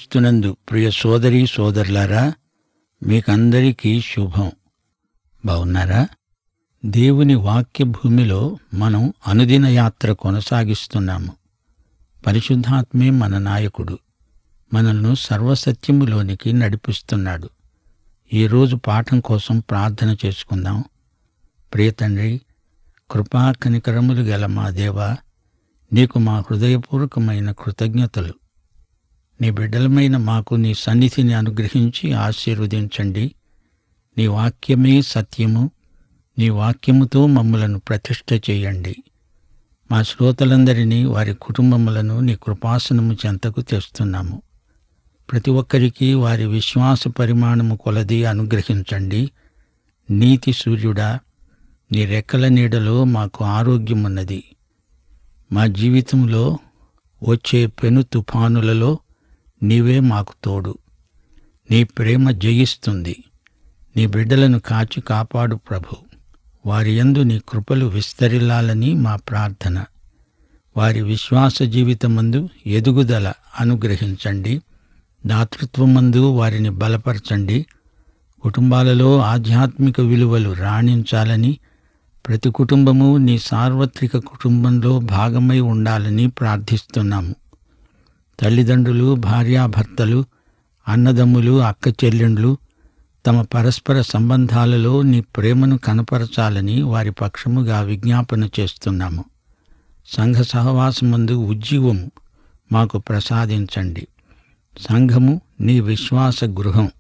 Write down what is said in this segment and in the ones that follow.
క్రీస్తునందు ప్రియ సోదరి సోదరులారా మీకందరికీ శుభం బాగున్నారా దేవుని వాక్య భూమిలో మనం అనుదిన యాత్ర కొనసాగిస్తున్నాము పరిశుద్ధాత్మే మన నాయకుడు మనల్ని సర్వసత్యములోనికి నడిపిస్తున్నాడు ఈరోజు పాఠం కోసం ప్రార్థన చేసుకుందాం ప్రియతండ్రి కృపా కనికరములు గల మా దేవా నీకు మా హృదయపూర్వకమైన కృతజ్ఞతలు నీ బిడ్డలమైన మాకు నీ సన్నిధిని అనుగ్రహించి ఆశీర్వదించండి నీ వాక్యమే సత్యము నీ వాక్యముతో మమ్మలను ప్రతిష్ఠ చేయండి మా శ్రోతలందరినీ వారి కుటుంబములను నీ కృపాసనము చెంతకు తెస్తున్నాము ప్రతి ఒక్కరికి వారి విశ్వాస పరిమాణము కొలది అనుగ్రహించండి నీతి సూర్యుడా నీ రెక్కల నీడలో మాకు ఆరోగ్యమున్నది మా జీవితంలో వచ్చే పెను తుఫానులలో నీవే మాకు తోడు నీ ప్రేమ జయిస్తుంది నీ బిడ్డలను కాచి కాపాడు ప్రభు వారి యందు నీ కృపలు విస్తరిల్లాలని మా ప్రార్థన వారి విశ్వాస జీవితమందు ఎదుగుదల అనుగ్రహించండి దాతృత్వమందు వారిని బలపరచండి కుటుంబాలలో ఆధ్యాత్మిక విలువలు రాణించాలని ప్రతి కుటుంబము నీ సార్వత్రిక కుటుంబంలో భాగమై ఉండాలని ప్రార్థిస్తున్నాము తల్లిదండ్రులు భార్యాభర్తలు అన్నదమ్ములు అక్క చెల్లెండ్లు తమ పరస్పర సంబంధాలలో నీ ప్రేమను కనపరచాలని వారి పక్షముగా విజ్ఞాపన చేస్తున్నాము సంఘ సహవాసమందు ఉజ్జీవము మాకు ప్రసాదించండి సంఘము నీ విశ్వాస గృహం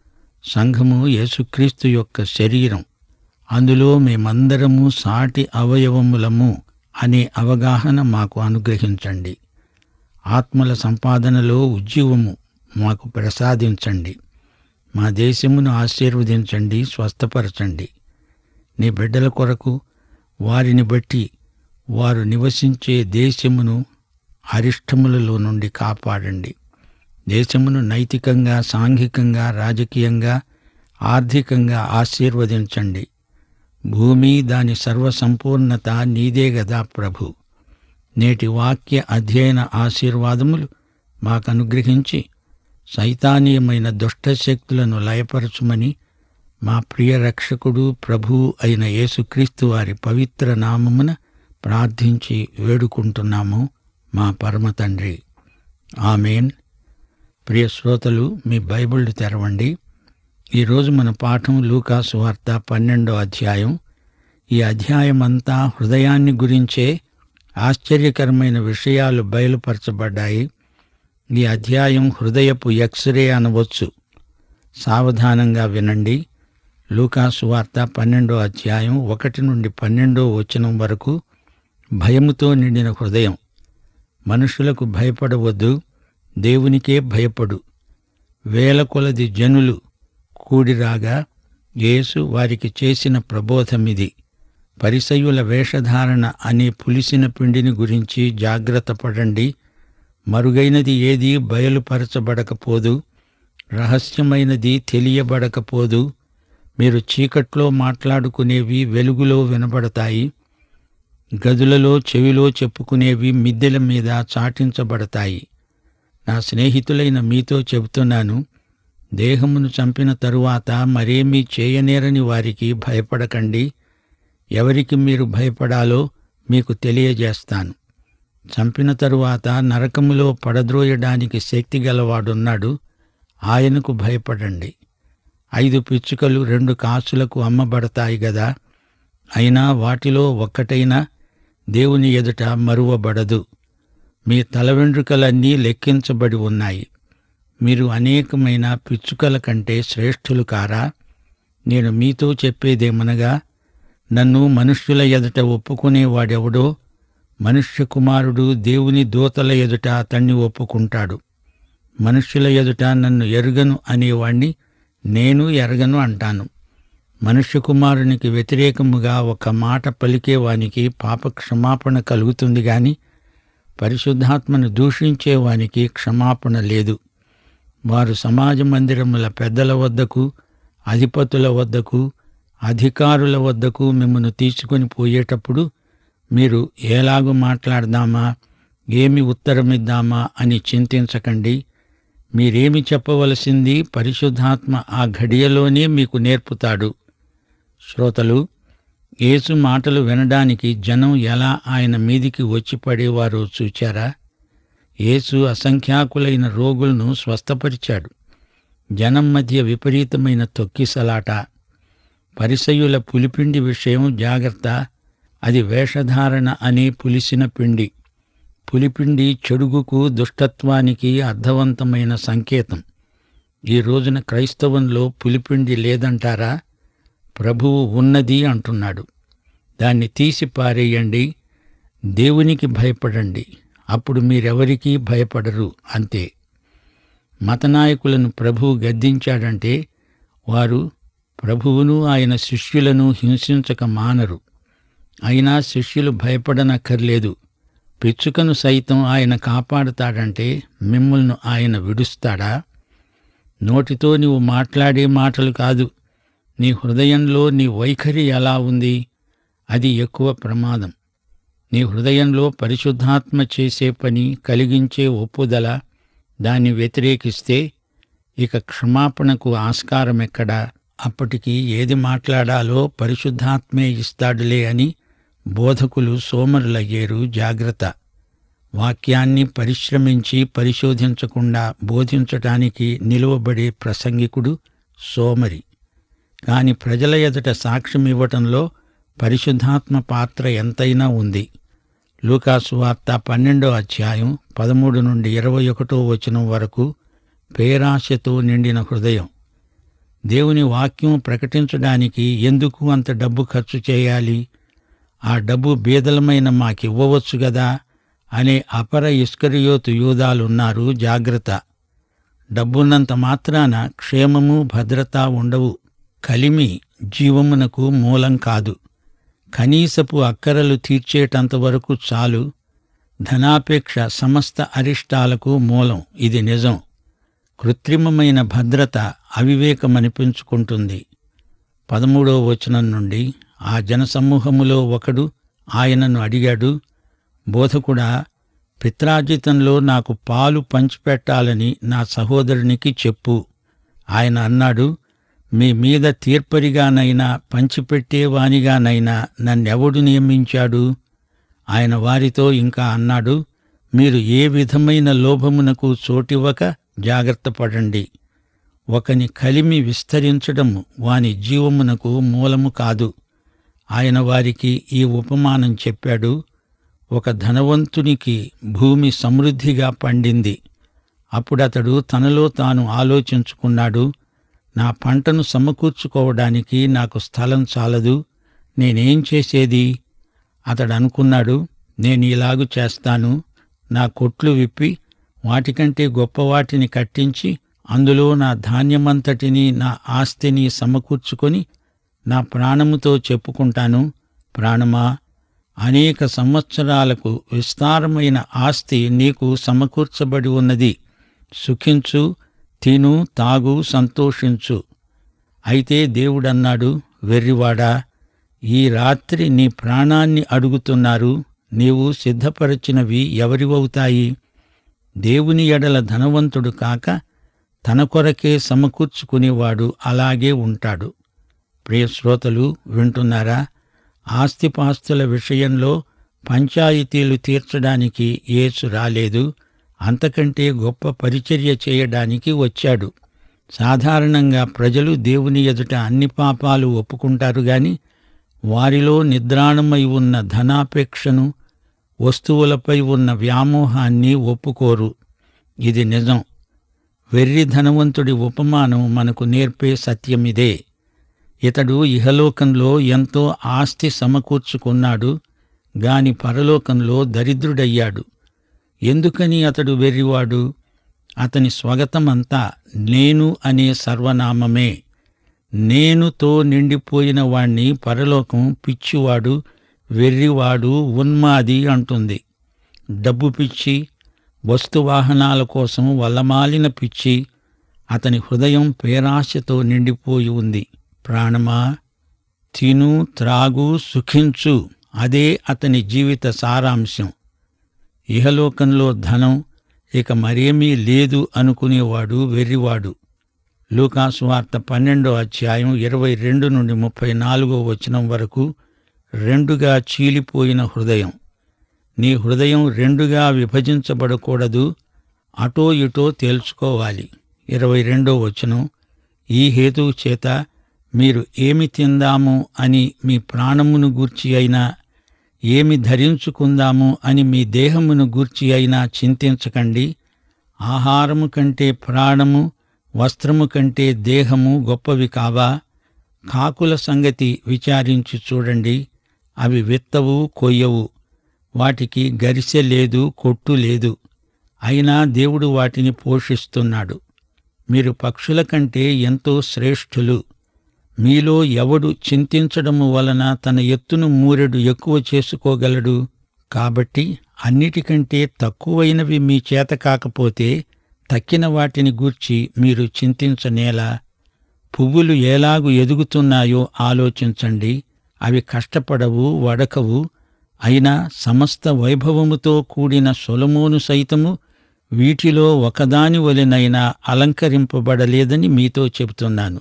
సంఘము యేసుక్రీస్తు యొక్క శరీరం అందులో మేమందరము సాటి అవయవములము అనే అవగాహన మాకు అనుగ్రహించండి ఆత్మల సంపాదనలో ఉజ్జీవము మాకు ప్రసాదించండి మా దేశమును ఆశీర్వదించండి స్వస్థపరచండి నీ బిడ్డల కొరకు వారిని బట్టి వారు నివసించే దేశమును అరిష్టములలో నుండి కాపాడండి దేశమును నైతికంగా సాంఘికంగా రాజకీయంగా ఆర్థికంగా ఆశీర్వదించండి భూమి దాని సర్వసంపూర్ణత నీదే గదా ప్రభు నేటి వాక్య అధ్యయన ఆశీర్వాదములు మాకు అనుగ్రహించి సైతానీయమైన దుష్టశక్తులను లయపరచుమని మా ప్రియ రక్షకుడు ప్రభు అయిన యేసుక్రీస్తు వారి పవిత్ర నామమున ప్రార్థించి వేడుకుంటున్నాము మా పరమ తండ్రి ఆమెన్ ప్రియ శ్రోతలు మీ బైబిళ్ళు తెరవండి ఈరోజు మన పాఠం లూకాసు వార్త పన్నెండో అధ్యాయం ఈ అధ్యాయం అంతా హృదయాన్ని గురించే ఆశ్చర్యకరమైన విషయాలు బయలుపరచబడ్డాయి ఈ అధ్యాయం హృదయపు ఎక్స్రే అనవచ్చు సావధానంగా వినండి లూకాసు వార్త పన్నెండో అధ్యాయం ఒకటి నుండి పన్నెండో వచనం వరకు భయముతో నిండిన హృదయం మనుషులకు భయపడవద్దు దేవునికే భయపడు వేల కొలది జనులు కూడిరాగా యేసు వారికి చేసిన ప్రబోధమిది పరిసయుల వేషధారణ అనే పులిసిన పిండిని గురించి జాగ్రత్త పడండి మరుగైనది ఏది బయలుపరచబడకపోదు రహస్యమైనది తెలియబడకపోదు మీరు చీకట్లో మాట్లాడుకునేవి వెలుగులో వినబడతాయి గదులలో చెవిలో చెప్పుకునేవి మిద్దెల మీద చాటించబడతాయి నా స్నేహితులైన మీతో చెబుతున్నాను దేహమును చంపిన తరువాత మరేమీ చేయనేరని వారికి భయపడకండి ఎవరికి మీరు భయపడాలో మీకు తెలియజేస్తాను చంపిన తరువాత నరకములో పడద్రోయడానికి శక్తి గలవాడున్నాడు ఆయనకు భయపడండి ఐదు పిచ్చుకలు రెండు కాసులకు అమ్మబడతాయి గదా అయినా వాటిలో ఒక్కటైనా దేవుని ఎదుట మరువబడదు మీ తల వెంట్రుకలన్నీ లెక్కించబడి ఉన్నాయి మీరు అనేకమైన పిచ్చుకల కంటే శ్రేష్ఠులు కారా నేను మీతో చెప్పేదేమనగా నన్ను మనుష్యుల ఎదుట ఒప్పుకునేవాడెవడో మనుష్య కుమారుడు దేవుని దూతల ఎదుట అతన్ని ఒప్పుకుంటాడు మనుష్యుల ఎదుట నన్ను ఎరుగను అనేవాణ్ణి నేను ఎరగను అంటాను మనుష్య కుమారునికి వ్యతిరేకముగా ఒక మాట పలికేవానికి పాప క్షమాపణ కలుగుతుంది గాని పరిశుద్ధాత్మను దూషించేవానికి క్షమాపణ లేదు వారు సమాజ మందిరముల పెద్దల వద్దకు అధిపతుల వద్దకు అధికారుల వద్దకు మిమ్మను తీసుకొని పోయేటప్పుడు మీరు ఎలాగూ మాట్లాడదామా ఏమి ఉత్తరమిద్దామా అని చింతించకండి మీరేమి చెప్పవలసింది పరిశుద్ధాత్మ ఆ ఘడియలోనే మీకు నేర్పుతాడు శ్రోతలు యేసు మాటలు వినడానికి జనం ఎలా ఆయన మీదికి వచ్చి పడేవారో చూచారా యేసు అసంఖ్యాకులైన రోగులను స్వస్థపరిచాడు జనం మధ్య విపరీతమైన తొక్కిసలాట పరిసయుల పులిపిండి విషయం జాగ్రత్త అది వేషధారణ అనే పులిసిన పిండి పులిపిండి చెడుగుకు దుష్టత్వానికి అర్థవంతమైన సంకేతం ఈ రోజున క్రైస్తవంలో పులిపిండి లేదంటారా ప్రభువు ఉన్నది అంటున్నాడు దాన్ని తీసి పారేయండి దేవునికి భయపడండి అప్పుడు మీరెవరికీ భయపడరు అంతే మతనాయకులను ప్రభువు గద్దించాడంటే వారు ప్రభువును ఆయన శిష్యులను హింసించక మానరు అయినా శిష్యులు భయపడనక్కర్లేదు పిచ్చుకను సైతం ఆయన కాపాడుతాడంటే మిమ్మల్ని ఆయన విడుస్తాడా నోటితో నీవు మాట్లాడే మాటలు కాదు నీ హృదయంలో నీ వైఖరి ఎలా ఉంది అది ఎక్కువ ప్రమాదం నీ హృదయంలో పరిశుద్ధాత్మ చేసే పని కలిగించే ఒప్పుదల దాన్ని వ్యతిరేకిస్తే ఇక క్షమాపణకు ఆస్కారం ఎక్కడా అప్పటికి ఏది మాట్లాడాలో పరిశుద్ధాత్మే ఇస్తాడులే అని బోధకులు సోమరులయ్యేరు జాగ్రత్త వాక్యాన్ని పరిశ్రమించి పరిశోధించకుండా బోధించటానికి నిలువబడే ప్రసంగికుడు సోమరి కాని ప్రజల ఎదుట సాక్ష్యం ఇవ్వటంలో పరిశుద్ధాత్మ పాత్ర ఎంతైనా ఉంది లూకాసు వార్త పన్నెండో అధ్యాయం పదమూడు నుండి ఇరవై ఒకటో వచనం వరకు పేరాశతో నిండిన హృదయం దేవుని వాక్యం ప్రకటించడానికి ఎందుకు అంత డబ్బు ఖర్చు చేయాలి ఆ డబ్బు బీదలమైన మాకివ్వవచ్చు గదా అనే అపర ఇస్కరియోతు యూదాలున్నారు జాగ్రత్త డబ్బున్నంత మాత్రాన క్షేమము భద్రత ఉండవు కలిమి జీవమునకు మూలం కాదు కనీసపు అక్కరలు తీర్చేటంత వరకు చాలు ధనాపేక్ష సమస్త అరిష్టాలకు మూలం ఇది నిజం కృత్రిమమైన భద్రత అవివేకమనిపించుకుంటుంది పదమూడో వచనం నుండి ఆ జనసమూహములో ఒకడు ఆయనను అడిగాడు బోధకుడా పిత్రార్జితంలో నాకు పాలు పంచిపెట్టాలని నా సహోదరునికి చెప్పు ఆయన అన్నాడు మీ మీద తీర్పరిగానైనా పంచిపెట్టేవానిగానైనా నన్నెవడు నియమించాడు ఆయన వారితో ఇంకా అన్నాడు మీరు ఏ విధమైన లోభమునకు చోటివ్వక జాగ్రత్త పడండి ఒకని కలిమి విస్తరించడము వాని జీవమునకు మూలము కాదు ఆయన వారికి ఈ ఉపమానం చెప్పాడు ఒక ధనవంతునికి భూమి సమృద్ధిగా పండింది అప్పుడతడు తనలో తాను ఆలోచించుకున్నాడు నా పంటను సమకూర్చుకోవడానికి నాకు స్థలం చాలదు నేనేం చేసేది అతడు అనుకున్నాడు నేను ఇలాగు చేస్తాను నా కొట్లు విప్పి వాటికంటే గొప్ప వాటిని కట్టించి అందులో నా ధాన్యమంతటిని నా ఆస్తిని సమకూర్చుకొని నా ప్రాణముతో చెప్పుకుంటాను ప్రాణమా అనేక సంవత్సరాలకు విస్తారమైన ఆస్తి నీకు సమకూర్చబడి ఉన్నది సుఖించు తిను తాగు సంతోషించు అయితే దేవుడన్నాడు వెర్రివాడా ఈ రాత్రి నీ ప్రాణాన్ని అడుగుతున్నారు నీవు సిద్ధపరచినవి ఎవరివవుతాయి దేవుని ఎడల ధనవంతుడు కాక తన కొరకే సమకూర్చుకునేవాడు అలాగే ఉంటాడు ప్రియ శ్రోతలు వింటున్నారా ఆస్తిపాస్తుల విషయంలో పంచాయితీలు తీర్చడానికి యేసు రాలేదు అంతకంటే గొప్ప పరిచర్య చేయడానికి వచ్చాడు సాధారణంగా ప్రజలు దేవుని ఎదుట అన్ని పాపాలు ఒప్పుకుంటారు గాని వారిలో నిద్రాణమై ఉన్న ధనాపేక్షను వస్తువులపై ఉన్న వ్యామోహాన్ని ఒప్పుకోరు ఇది నిజం వెర్రి ధనవంతుడి ఉపమానం మనకు నేర్పే సత్యమిదే ఇతడు ఇహలోకంలో ఎంతో ఆస్తి సమకూర్చుకున్నాడు గాని పరలోకంలో దరిద్రుడయ్యాడు ఎందుకని అతడు వెర్రివాడు అతని స్వగతమంతా నేను అనే సర్వనామమే నేనుతో నిండిపోయిన వాణ్ణి పరలోకం పిచ్చివాడు వెర్రివాడు ఉన్మాది అంటుంది డబ్బు పిచ్చి వస్తువాహనాల కోసం వల్లమాలిన పిచ్చి అతని హృదయం పేరాశతో నిండిపోయి ఉంది ప్రాణమా తిను త్రాగు సుఖించు అదే అతని జీవిత సారాంశం ఇహలోకంలో ధనం ఇక మరేమీ లేదు అనుకునేవాడు వెర్రివాడు లూకాసు వార్త పన్నెండో అధ్యాయం ఇరవై రెండు నుండి ముప్పై నాలుగో వచనం వరకు రెండుగా చీలిపోయిన హృదయం నీ హృదయం రెండుగా విభజించబడకూడదు అటో ఇటో తేల్చుకోవాలి ఇరవై రెండో వచనం ఈ హేతువు చేత మీరు ఏమి తిందాము అని మీ ప్రాణమును గూర్చి అయినా ఏమి ధరించుకుందాము అని మీ దేహమును గూర్చి అయినా చింతించకండి ఆహారము కంటే ప్రాణము వస్త్రము కంటే దేహము గొప్పవి కావా కాకుల సంగతి విచారించి చూడండి అవి విత్తవు కొయ్యవు వాటికి గరిసె లేదు కొట్టు లేదు అయినా దేవుడు వాటిని పోషిస్తున్నాడు మీరు పక్షుల కంటే ఎంతో శ్రేష్ఠులు మీలో ఎవడు చింతించడము వలన తన ఎత్తును మూరెడు ఎక్కువ చేసుకోగలడు కాబట్టి అన్నిటికంటే తక్కువైనవి మీ చేత కాకపోతే తక్కిన వాటిని గూర్చి మీరు చింతించనేలా పువ్వులు ఎలాగు ఎదుగుతున్నాయో ఆలోచించండి అవి కష్టపడవు వడకవు అయినా సమస్త వైభవముతో కూడిన సొలమోను సైతము వీటిలో ఒకదాని వలెనైనా అలంకరింపబడలేదని మీతో చెబుతున్నాను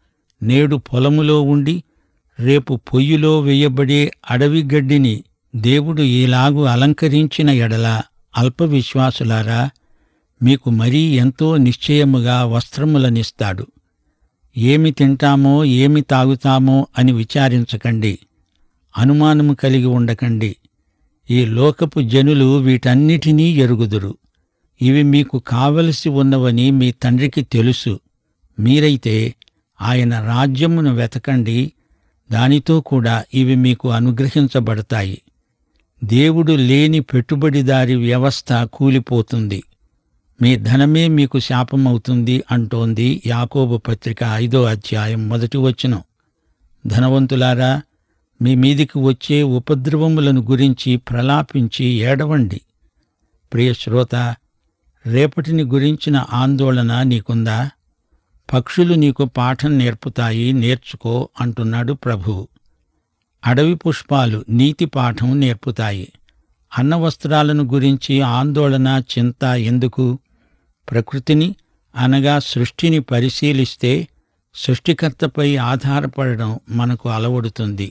నేడు పొలములో ఉండి రేపు పొయ్యిలో వేయబడే అడవి గడ్డిని దేవుడు ఈలాగు అలంకరించిన ఎడల అల్ప విశ్వాసులారా మీకు మరీ ఎంతో నిశ్చయముగా వస్త్రములనిస్తాడు ఏమి తింటామో ఏమి తాగుతామో అని విచారించకండి అనుమానము కలిగి ఉండకండి ఈ లోకపు జనులు వీటన్నిటినీ ఎరుగుదురు ఇవి మీకు కావలసి ఉన్నవని మీ తండ్రికి తెలుసు మీరైతే ఆయన రాజ్యమును వెతకండి దానితో కూడా ఇవి మీకు అనుగ్రహించబడతాయి దేవుడు లేని పెట్టుబడిదారి వ్యవస్థ కూలిపోతుంది మీ ధనమే మీకు శాపమవుతుంది అంటోంది యాకోబు పత్రిక ఐదో అధ్యాయం మొదటి వచనం ధనవంతులారా మీ మీదికి వచ్చే ఉపద్రవములను గురించి ప్రలాపించి ఏడవండి ప్రియ శ్రోత రేపటిని గురించిన ఆందోళన నీకుందా పక్షులు నీకు పాఠం నేర్పుతాయి నేర్చుకో అంటున్నాడు ప్రభువు అడవి పుష్పాలు నీతి పాఠం నేర్పుతాయి అన్న వస్త్రాలను గురించి ఆందోళన చింత ఎందుకు ప్రకృతిని అనగా సృష్టిని పరిశీలిస్తే సృష్టికర్తపై ఆధారపడడం మనకు అలవడుతుంది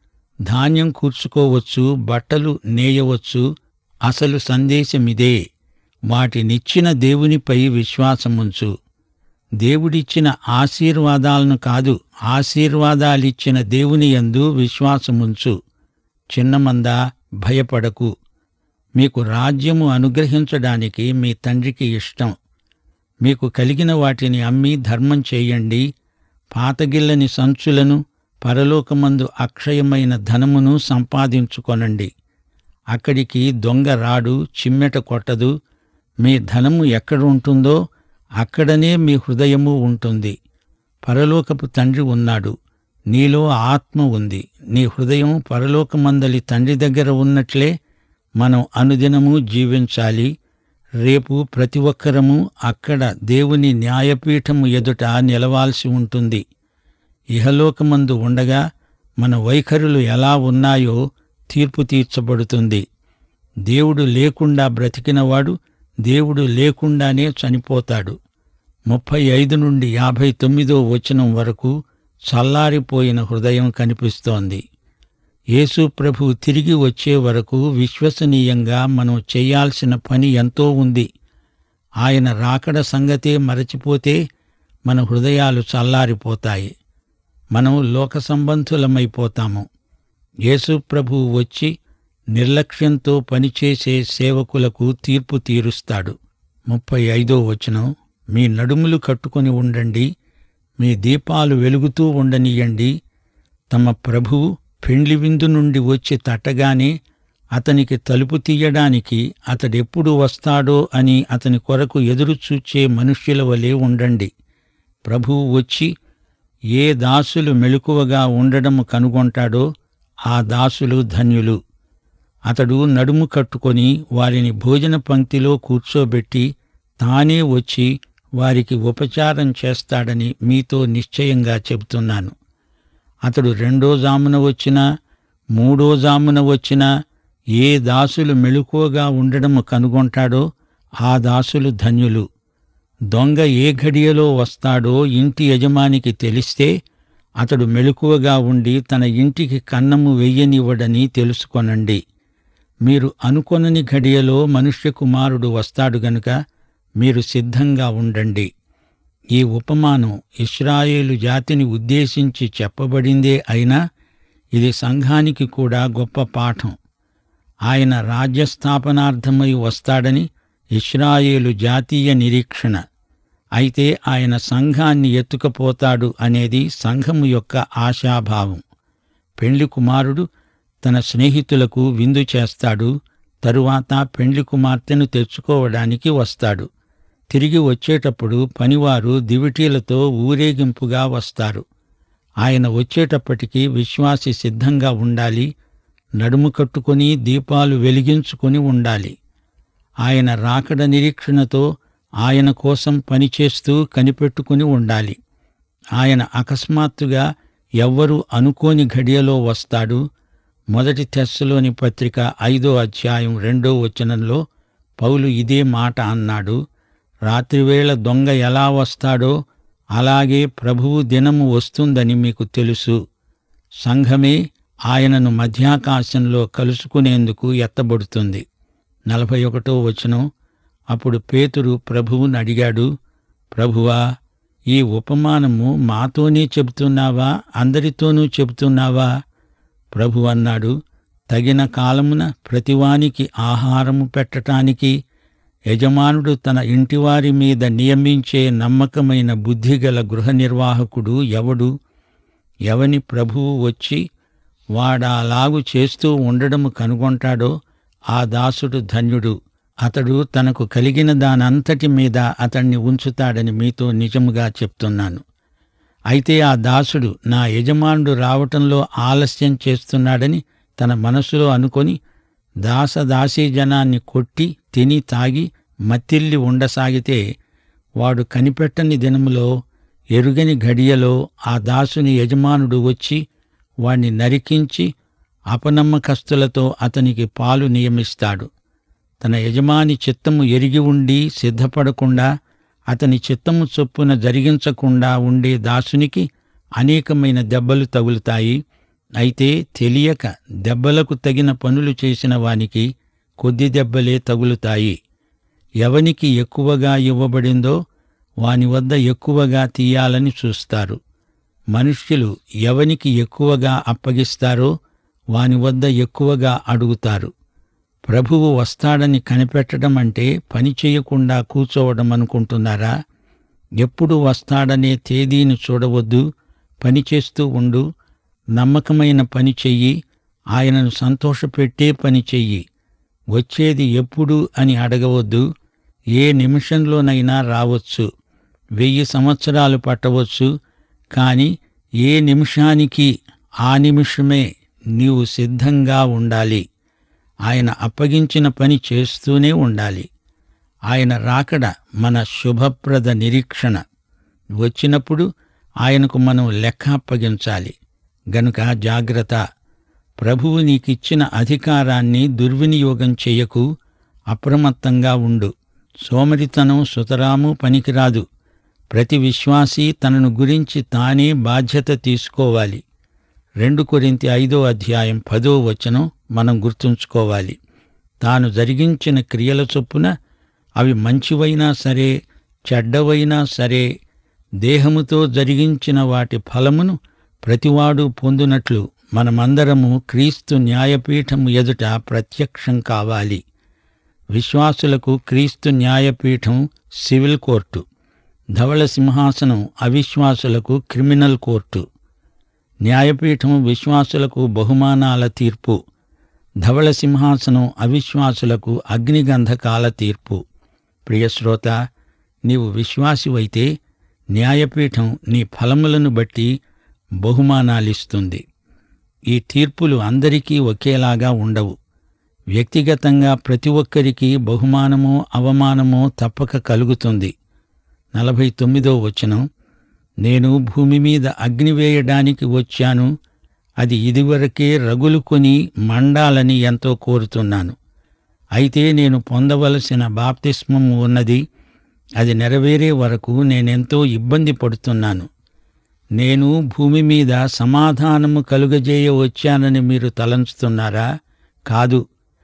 ధాన్యం కూర్చుకోవచ్చు బట్టలు నేయవచ్చు అసలు సందేశమిదే వాటినిచ్చిన దేవునిపై విశ్వాసముంచు దేవుడిచ్చిన ఆశీర్వాదాలను కాదు ఆశీర్వాదాలిచ్చిన దేవుని యందు విశ్వాసముంచు చిన్నమంద భయపడకు మీకు రాజ్యము అనుగ్రహించడానికి మీ తండ్రికి ఇష్టం మీకు కలిగిన వాటిని అమ్మి ధర్మం చేయండి పాతగిల్లని సంచులను పరలోకమందు అక్షయమైన ధనమును సంపాదించుకొనండి అక్కడికి దొంగ రాడు చిమ్మెట కొట్టదు మీ ధనము ఎక్కడ ఉంటుందో అక్కడనే మీ హృదయము ఉంటుంది పరలోకపు తండ్రి ఉన్నాడు నీలో ఆత్మ ఉంది నీ హృదయం పరలోకమందలి తండ్రి దగ్గర ఉన్నట్లే మనం అనుదినము జీవించాలి రేపు ప్రతి ఒక్కరము అక్కడ దేవుని న్యాయపీఠము ఎదుట నిలవాల్సి ఉంటుంది ఇహలోకమందు ఉండగా మన వైఖరులు ఎలా ఉన్నాయో తీర్పు తీర్చబడుతుంది దేవుడు లేకుండా బ్రతికినవాడు దేవుడు లేకుండానే చనిపోతాడు ముప్పై ఐదు నుండి యాభై తొమ్మిదో వచనం వరకు చల్లారిపోయిన హృదయం కనిపిస్తోంది యేసు ప్రభు తిరిగి వచ్చే వరకు విశ్వసనీయంగా మనం చేయాల్సిన పని ఎంతో ఉంది ఆయన రాకడ సంగతే మరచిపోతే మన హృదయాలు చల్లారిపోతాయి మనం లోక సంబంధులమైపోతాము యేసు ప్రభు వచ్చి నిర్లక్ష్యంతో పనిచేసే సేవకులకు తీర్పు తీరుస్తాడు ముప్పై ఐదో వచనం మీ నడుములు కట్టుకొని ఉండండి మీ దీపాలు వెలుగుతూ ఉండనియండి తమ ప్రభువు పెండ్లి విందు నుండి వచ్చి తట్టగానే అతనికి తలుపు తీయడానికి అతడెప్పుడు వస్తాడో అని అతని కొరకు ఎదురు చూచే మనుష్యుల వలె ఉండండి ప్రభువు వచ్చి ఏ దాసులు మెలకువగా ఉండడము కనుగొంటాడో ఆ దాసులు ధన్యులు అతడు నడుము కట్టుకొని వారిని భోజన పంక్తిలో కూర్చోబెట్టి తానే వచ్చి వారికి ఉపచారం చేస్తాడని మీతో నిశ్చయంగా చెబుతున్నాను అతడు రెండో జామున వచ్చినా మూడో జామున వచ్చినా ఏ దాసులు మెళుకువగా ఉండడము కనుగొంటాడో ఆ దాసులు ధన్యులు దొంగ ఏ ఘడియలో వస్తాడో ఇంటి యజమానికి తెలిస్తే అతడు మెలకువగా ఉండి తన ఇంటికి కన్నము వెయ్యనివ్వడని తెలుసుకొనండి మీరు అనుకొనని ఘడియలో మనుష్య కుమారుడు వస్తాడు గనుక మీరు సిద్ధంగా ఉండండి ఈ ఉపమానం ఇస్రాయేలు జాతిని ఉద్దేశించి చెప్పబడిందే అయినా ఇది సంఘానికి కూడా గొప్ప పాఠం ఆయన రాజ్యస్థాపనార్థమై వస్తాడని ఇస్రాయేలు జాతీయ నిరీక్షణ అయితే ఆయన సంఘాన్ని ఎత్తుకపోతాడు అనేది సంఘము యొక్క ఆశాభావం పెండ్లి కుమారుడు తన స్నేహితులకు విందు చేస్తాడు తరువాత పెండ్లి కుమార్తెను తెచ్చుకోవడానికి వస్తాడు తిరిగి వచ్చేటప్పుడు పనివారు దివిటీలతో ఊరేగింపుగా వస్తారు ఆయన వచ్చేటప్పటికి విశ్వాసి సిద్ధంగా ఉండాలి నడుము కట్టుకొని దీపాలు వెలిగించుకొని ఉండాలి ఆయన రాకడ నిరీక్షణతో ఆయన కోసం పనిచేస్తూ కనిపెట్టుకుని ఉండాలి ఆయన అకస్మాత్తుగా ఎవ్వరూ అనుకోని ఘడియలో వస్తాడు మొదటి తెస్సులోని పత్రిక ఐదో అధ్యాయం రెండో వచనంలో పౌలు ఇదే మాట అన్నాడు రాత్రివేళ దొంగ ఎలా వస్తాడో అలాగే ప్రభువు దినము వస్తుందని మీకు తెలుసు సంఘమే ఆయనను మధ్యాకాశంలో కలుసుకునేందుకు ఎత్తబడుతుంది నలభై ఒకటో వచనం అప్పుడు పేతురు ప్రభువుని అడిగాడు ప్రభువా ఈ ఉపమానము మాతోనే చెబుతున్నావా అందరితోనూ చెబుతున్నావా ప్రభు అన్నాడు తగిన కాలమున ప్రతివానికి ఆహారము పెట్టటానికి యజమానుడు తన ఇంటివారి మీద నియమించే నమ్మకమైన బుద్ధిగల గృహ నిర్వాహకుడు ఎవడు ఎవని ప్రభువు వచ్చి వాడాలాగు చేస్తూ ఉండడము కనుగొంటాడో ఆ దాసుడు ధన్యుడు అతడు తనకు కలిగిన దానంతటి మీద అతణ్ణి ఉంచుతాడని మీతో నిజముగా చెప్తున్నాను అయితే ఆ దాసుడు నా యజమానుడు రావటంలో ఆలస్యం చేస్తున్నాడని తన మనసులో అనుకొని దాసదాసీ జనాన్ని కొట్టి తిని తాగి మత్తిల్లి ఉండసాగితే వాడు కనిపెట్టని దినములో ఎరుగని ఘడియలో ఆ దాసుని యజమానుడు వచ్చి వాణ్ణి నరికించి అపనమ్మకస్తులతో అతనికి పాలు నియమిస్తాడు తన యజమాని చిత్తము ఎరిగి ఉండి సిద్ధపడకుండా అతని చిత్తము చొప్పున జరిగించకుండా ఉండే దాసునికి అనేకమైన దెబ్బలు తగులుతాయి అయితే తెలియక దెబ్బలకు తగిన పనులు చేసిన వానికి కొద్ది దెబ్బలే తగులుతాయి ఎవనికి ఎక్కువగా ఇవ్వబడిందో వాని వద్ద ఎక్కువగా తీయాలని చూస్తారు మనుష్యులు ఎవనికి ఎక్కువగా అప్పగిస్తారో వాని వద్ద ఎక్కువగా అడుగుతారు ప్రభువు వస్తాడని కనిపెట్టడం అంటే పని చేయకుండా కూర్చోవడం అనుకుంటున్నారా ఎప్పుడు వస్తాడనే తేదీని చూడవద్దు పని చేస్తూ ఉండు నమ్మకమైన పని చెయ్యి ఆయనను సంతోషపెట్టే పని చెయ్యి వచ్చేది ఎప్పుడు అని అడగవద్దు ఏ నిమిషంలోనైనా రావచ్చు వెయ్యి సంవత్సరాలు పట్టవచ్చు కాని ఏ నిమిషానికి ఆ నిమిషమే నీవు సిద్ధంగా ఉండాలి ఆయన అప్పగించిన పని చేస్తూనే ఉండాలి ఆయన రాకడ మన శుభప్రద నిరీక్షణ వచ్చినప్పుడు ఆయనకు మనం లెక్క అప్పగించాలి గనుక జాగ్రత్త ప్రభువు నీకిచ్చిన అధికారాన్ని దుర్వినియోగం చెయ్యకు అప్రమత్తంగా ఉండు సోమరితనం సుతరాము పనికిరాదు ప్రతి విశ్వాసీ తనను గురించి తానే బాధ్యత తీసుకోవాలి రెండు కొరింతి ఐదో అధ్యాయం పదో వచనం మనం గుర్తుంచుకోవాలి తాను జరిగించిన క్రియల చొప్పున అవి మంచివైనా సరే చెడ్డవైనా సరే దేహముతో జరిగించిన వాటి ఫలమును ప్రతివాడు పొందునట్లు మనమందరము క్రీస్తు న్యాయపీఠము ఎదుట ప్రత్యక్షం కావాలి విశ్వాసులకు క్రీస్తు న్యాయపీఠం సివిల్ కోర్టు ధవళ సింహాసనం అవిశ్వాసులకు క్రిమినల్ కోర్టు న్యాయపీఠం విశ్వాసులకు బహుమానాల తీర్పు ధవళ సింహాసనం అవిశ్వాసులకు అగ్నిగంధకాల తీర్పు ప్రియశ్రోత నీవు విశ్వాసివైతే న్యాయపీఠం నీ ఫలములను బట్టి బహుమానాలిస్తుంది ఈ తీర్పులు అందరికీ ఒకేలాగా ఉండవు వ్యక్తిగతంగా ప్రతి ఒక్కరికి బహుమానమో అవమానమో తప్పక కలుగుతుంది నలభై తొమ్మిదో వచనం నేను భూమి మీద అగ్ని వేయడానికి వచ్చాను అది ఇదివరకే రగులుకొని మండాలని ఎంతో కోరుతున్నాను అయితే నేను పొందవలసిన బాప్తిస్మము ఉన్నది అది నెరవేరే వరకు నేనెంతో ఇబ్బంది పడుతున్నాను నేను భూమి మీద సమాధానము కలుగజేయ వచ్చానని మీరు తలంచుతున్నారా కాదు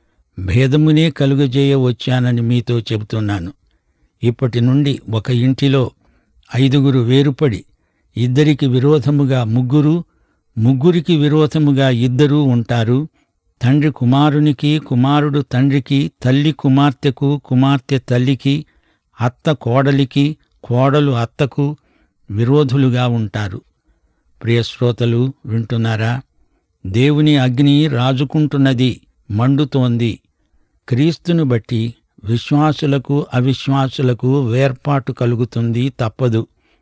భేదమునే కలుగజేయ వచ్చానని మీతో చెబుతున్నాను ఇప్పటి నుండి ఒక ఇంటిలో ఐదుగురు వేరుపడి ఇద్దరికి విరోధముగా ముగ్గురు ముగ్గురికి విరోధముగా ఇద్దరూ ఉంటారు తండ్రి కుమారునికి కుమారుడు తండ్రికి తల్లి కుమార్తెకు కుమార్తె తల్లికి అత్త కోడలికి కోడలు అత్తకు విరోధులుగా ఉంటారు ప్రియశ్రోతలు వింటున్నారా దేవుని అగ్ని రాజుకుంటున్నది మండుతోంది క్రీస్తును బట్టి విశ్వాసులకు అవిశ్వాసులకు వేర్పాటు కలుగుతుంది తప్పదు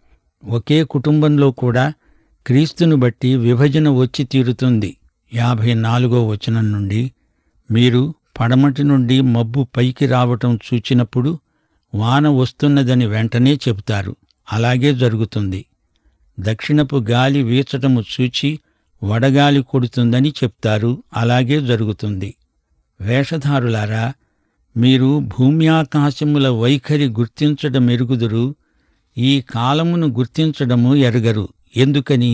ఒకే కుటుంబంలో కూడా క్రీస్తును బట్టి విభజన వచ్చి తీరుతుంది యాభై నాలుగో వచనం నుండి మీరు పడమటి నుండి మబ్బు పైకి రావటం చూచినప్పుడు వాన వస్తున్నదని వెంటనే చెబుతారు అలాగే జరుగుతుంది దక్షిణపు గాలి వీచటము చూచి వడగాలి కొడుతుందని చెప్తారు అలాగే జరుగుతుంది వేషధారులారా మీరు భూమ్యాకాశముల వైఖరి గుర్తించడం ఎరుగుదురు ఈ కాలమును గుర్తించడము ఎరగరు ఎందుకని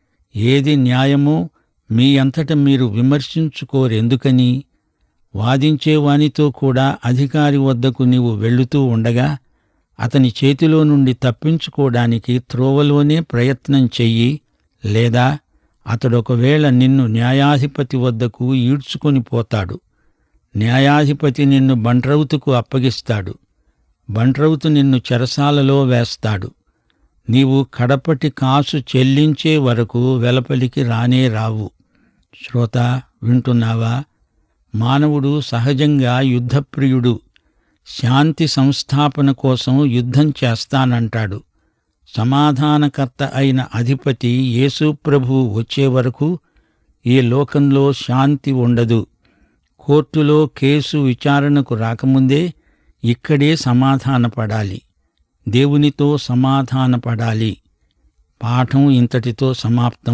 ఏది న్యాయమో మీ అంతట మీరు విమర్శించుకోరెందుకని వాదించేవానితో కూడా అధికారి వద్దకు నీవు వెళ్ళుతూ ఉండగా అతని చేతిలో నుండి తప్పించుకోవడానికి త్రోవలోనే ప్రయత్నం చెయ్యి లేదా అతడొకవేళ నిన్ను న్యాయాధిపతి వద్దకు ఈడ్చుకొని పోతాడు న్యాయాధిపతి నిన్ను బంట్రౌతుకు అప్పగిస్తాడు బంట్రౌతు నిన్ను చెరసాలలో వేస్తాడు నీవు కడపటి కాసు చెల్లించే వరకు వెలపలికి రానే రావు శ్రోత వింటున్నావా మానవుడు సహజంగా యుద్ధప్రియుడు శాంతి సంస్థాపన కోసం యుద్ధం చేస్తానంటాడు సమాధానకర్త అయిన అధిపతి యేసుప్రభు వచ్చే వరకు ఈ లోకంలో శాంతి ఉండదు కోర్టులో కేసు విచారణకు రాకముందే ఇక్కడే సమాధానపడాలి దేవునితో సమాధానపడాలి పాఠం ఇంతటితో సమాప్తం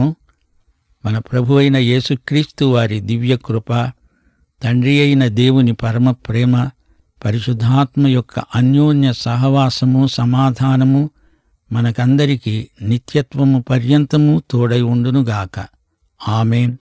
మన ప్రభు అయిన యేసుక్రీస్తు వారి దివ్య కృప తండ్రి అయిన దేవుని పరమ ప్రేమ పరిశుద్ధాత్మ యొక్క అన్యోన్య సహవాసము సమాధానము మనకందరికీ నిత్యత్వము పర్యంతము తోడై ఉండునుగాక ఆమెన్